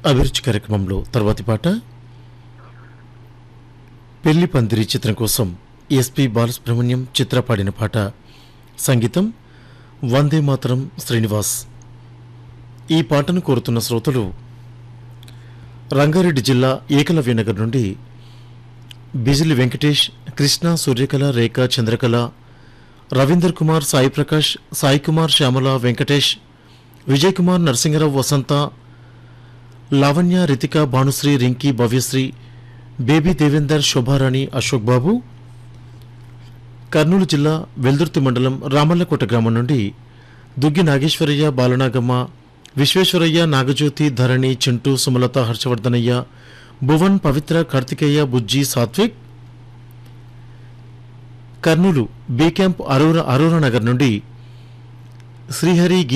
అభిరుచి కార్యక్రమంలో తర్వాతి పాట పెళ్లి పందిరి చిత్రం కోసం ఎస్పి బాలసుబ్రహ్మణ్యం చిత్ర పాడిన పాట సంగీతం వందే మాతరం శ్రీనివాస్ ఈ పాటను కోరుతున్న శ్రోతలు రంగారెడ్డి జిల్లా ఏకలవ్యనగర్ నుండి బిజిలి వెంకటేష్ కృష్ణ సూర్యకళ రేఖ చంద్రకళ రవీందర్ కుమార్ సాయి ప్రకాష్ సాయి కుమార్ శ్యామల వెంకటేష్ విజయ్ కుమార్ నరసింగరావు వసంత లావణ్య రితిక భానుశ్రీ రింకీ భవ్యశ్రీ బేబీ దేవేందర్ శోభారాణి అశోక్ బాబు కర్నూలు జిల్లా వెల్దుర్తి మండలం రామల్లకోట గ్రామం నుండి Duggi Nageswaraiah Balanagamma Visweswaraiah Nagajyothi Dharani Chintu Sumalatha Harshavardhanaiah Bhuvan Pavithra Karthikeya Bujji Satvik Kurnool B camp Aurora Aurora Nagar నుండి శ్రీహరి